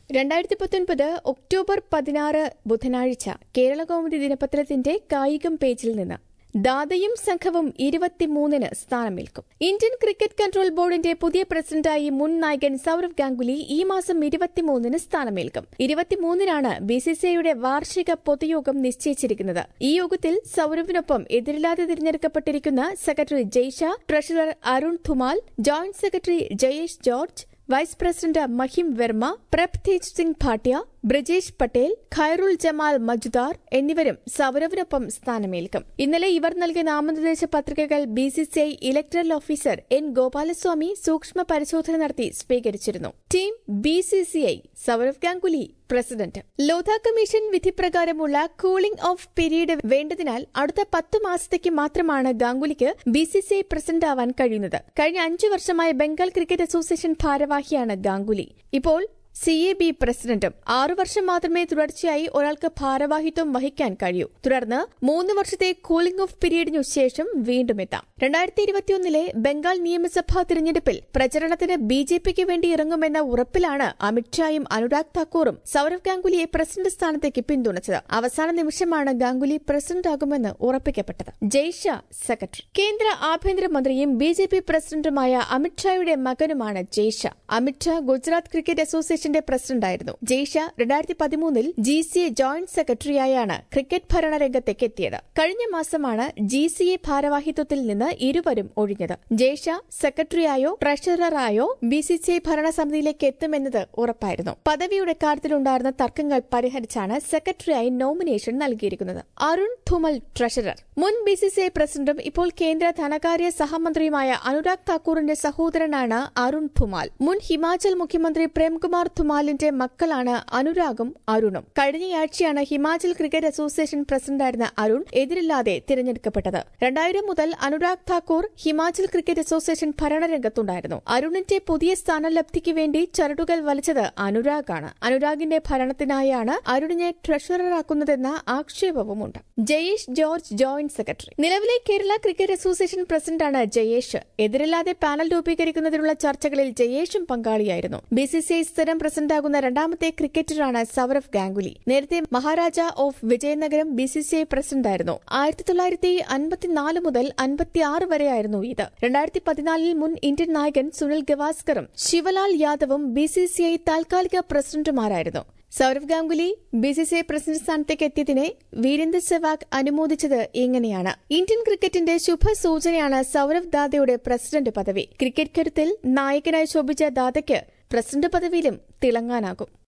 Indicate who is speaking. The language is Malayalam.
Speaker 1: രണ്ടായിരത്തി പത്തൊൻപത് ഒക്ടോബർ പതിനാറ് ബുധനാഴ്ച കേരള കൗമുദി ദിനപത്രത്തിന്റെ കായികം പേജിൽ നിന്ന് ദാദയും സംഘവും ഇരുപത്തിമൂന്നിന് സ്ഥാനമേൽക്കും ഇന്ത്യൻ ക്രിക്കറ്റ് കൺട്രോൾ ബോർഡിന്റെ പുതിയ പ്രസിഡന്റായി മുൻ നായകൻ സൌരവ് ഗാംഗുലി ഈ മാസം ഇരുപത്തിമൂന്നിന് സ്ഥാനമേൽക്കും ഇരുപത്തിമൂന്നിനാണ് ബിസിസിഐയുടെ വാർഷിക പൊതുയോഗം നിശ്ചയിച്ചിരിക്കുന്നത് ഈ യോഗത്തിൽ സൌരവിനൊപ്പം എതിരില്ലാതെ തിരഞ്ഞെടുക്കപ്പെട്ടിരിക്കുന്ന secretary Jay Shah treasurer Arun Dhumal joint secretary Jayesh George vice president Mahim Verma Prabhtej Singh Bhatia Brijesh Patel Khairul Jamal മജുദാർ എന്നിവരും സൌരവിനൊപ്പം സ്ഥാനമേൽക്കും ഇന്നലെ ഇവർ നൽകിയ നാമനിർദ്ദേശ പത്രികകൾ BCCI electoral officer N Gopalaswamy സൂക്ഷ്മ പരിശോധന നടത്തി സ്വീകരിച്ചിരുന്നു team BCCI Sourav Ganguly president Lodha commission വിധിപ്രകാരമുള്ള കൂളിംഗ് ഓഫ് പീരീഡ് വേണ്ടതിനാൽ അടുത്ത പത്ത് മാസത്തേക്ക് മാത്രമാണ് ഗാംഗുലിക്ക് ബിസിസിഐ പ്രസിഡന്റാവാൻ കഴിയുന്നത് കഴിഞ്ഞ അഞ്ചു വർഷമായി ബംഗാൾ ക്രിക്കറ്റ് അസോസിയേഷൻ ഭാരവാഹിയാണ് ഗാംഗുലി ഇപ്പോൾ സി എ ബി പ്രസിഡന്റും ആറു വർഷം മാത്രമേ തുടർച്ചയായി ഒരാൾക്ക് ഭാരവാഹിത്വം വഹിക്കാൻ കഴിയൂ തുടർന്ന് മൂന്ന് വർഷത്തെ കൂളിംഗ് ഓഫ് പീരീഡിനു ശേഷം വീണ്ടും എത്താം രണ്ടായിരത്തി ഇരുപത്തിയൊന്നിലെ ബംഗാൾ നിയമസഭാ തിരഞ്ഞെടുപ്പിൽ പ്രചരണത്തിന് ബി ജെ പിക്ക് വേണ്ടി ഇറങ്ങുമെന്ന ഉറപ്പിലാണ് അമിത്ഷായും അനുരാഗ് താക്കൂറും സൌരവ് ഗാംഗുലിയെ പ്രസിഡന്റ് സ്ഥാനത്തേക്ക് പിന്തുണച്ചത് അവസാന നിമിഷമാണ് ഗാംഗുലി പ്രസിഡന്റാകുമെന്ന് ഉറപ്പിക്കപ്പെട്ടത് ജയ്ഷ സെക്രട്ടറി കേന്ദ്ര ആഭ്യന്തരമന്ത്രിയും ബി ജെ പി പ്രസിഡന്റുമായ അമിത്ഷായുടെ മകനുമാണ് ജയ്ഷ അമിത്ഷാ ഗുജറാത്ത് ക്രിക്കറ്റ് അസോസിയേഷൻ അസോസിയേഷന്റെ പ്രസിഡന്റായിരുന്നു ജയ്ഷ രണ്ടായിരത്തി പതിമൂന്നിൽ ജി സി എ ജോയിന്റ് സെക്രട്ടറിയായാണ് ക്രിക്കറ്റ് ഭരണരംഗത്തേക്ക് എത്തിയത് കഴിഞ്ഞ മാസമാണ് ജി സി എ ഭാരവാഹിത്വത്തിൽ നിന്ന് ഇരുവരും ഒഴിഞ്ഞത് ജയ്ഷ സെക്രട്ടറിയായോ ട്രഷററായോ ബി സി സി ഐ ഭരണസമിതിയിലേക്ക് എത്തുമെന്നത് ഉറപ്പായിരുന്നു പദവിയുടെ കാര്യത്തിലുണ്ടായിരുന്ന തർക്കങ്ങൾ പരിഹരിച്ചാണ് സെക്രട്ടറിയായി നോമിനേഷൻ നൽകിയിരിക്കുന്നത് അരുൺ ധുമൽ ട്രഷറർ മുൻ ബി സി സി ഐ പ്രസിഡന്റും ഇപ്പോൾ കേന്ദ്ര ധനകാര്യ സഹമന്ത്രിയുമായ അനുരാഗ് താക്കൂറിന്റെ സഹോദരനാണ് അരുൺ ധുമാൽ മുൻ ഹിമാചൽ മുഖ്യമന്ത്രി പ്രേംകുമാർ ധുമാലിന്റെ മക്കളാണ് അനുരാഗും അരുണും കഴിഞ്ഞയാഴ്ചയാണ് ഹിമാചൽ ക്രിക്കറ്റ് അസോസിയേഷൻ പ്രസിഡന്റായിരുന്ന അരുൺ എതിരില്ലാതെ തിരഞ്ഞെടുക്കപ്പെട്ടത് രണ്ടായിരം മുതൽ അനുരാഗ് താക്കൂർ ഹിമാചൽ ക്രിക്കറ്റ് അസോസിയേഷൻ ഭരണരംഗത്തുണ്ടായിരുന്നു അരുണിന്റെ പുതിയ സ്ഥാനലബ്ധിക്ക് വേണ്ടി ചരടുകൾ വലിച്ചത് അനുരാഗാണ് അനുരാഗിന്റെ ഭരണത്തിനായാണ് അരുണിനെ ട്രഷററാക്കുന്നതെന്ന ആക്ഷേപവുമുണ്ട് ജയേഷ് ജോർജ് ജോയിന്റ് സെക്രട്ടറി നിലവിലെ കേരള ക്രിക്കറ്റ് അസോസിയേഷൻ പ്രസിഡന്റാണ് ജയേഷ് എതിരില്ലാതെ പാനൽ രൂപീകരിക്കുന്നതിനുള്ള ചർച്ചകളിൽ ജയേഷും പങ്കാളിയായിരുന്നു ബിസിസിഐ സ്ഥിരം പ്രസിഡന്റാകുന്ന രണ്ടാമത്തെ ക്രിക്കറ്ററാണ് സൌരവ് ഗാംഗുലി നേരത്തെ മഹാരാജ ഓഫ് വിജയനഗരം ബിസിസിഐ പ്രസിഡന്റായിരുന്നു ആയിരത്തി തൊള്ളായിരത്തി അൻപത്തിനാല് മുതൽ അൻപത്തിയാറ് വരെയായിരുന്നു ഇത് രണ്ടായിരത്തി പതിനാലിൽ മുൻ ഇന്ത്യൻ നായകൻ സുനിൽ ഗവാസ്കറും ശിവലാൽ യാദവും ബിസിസിഐ താൽക്കാലിക പ്രസിഡന്റുമാരായിരുന്നു സൌരവ് ഗാംഗുലി ബിസിസിഐ പ്രസിഡന്റ് സ്ഥാനത്തേക്ക് എത്തിയതിനെ വീരേന്ദർ സെവാഗ് അനുമോദിച്ചത് ഇങ്ങനെയാണ് ഇന്ത്യൻ ക്രിക്കറ്റിന്റെ ശുഭസൂചനയാണ് സൌരവ് ദാദയുടെ പ്രസിഡന്റ് പദവി ക്രിക്കറ്റ് കരുത്തിൽ നായകനായി ശോഭിച്ച ദാദയ്ക്ക് പ്രസിഡന്റ് പദവിയിലും തിളങ്ങാനാകും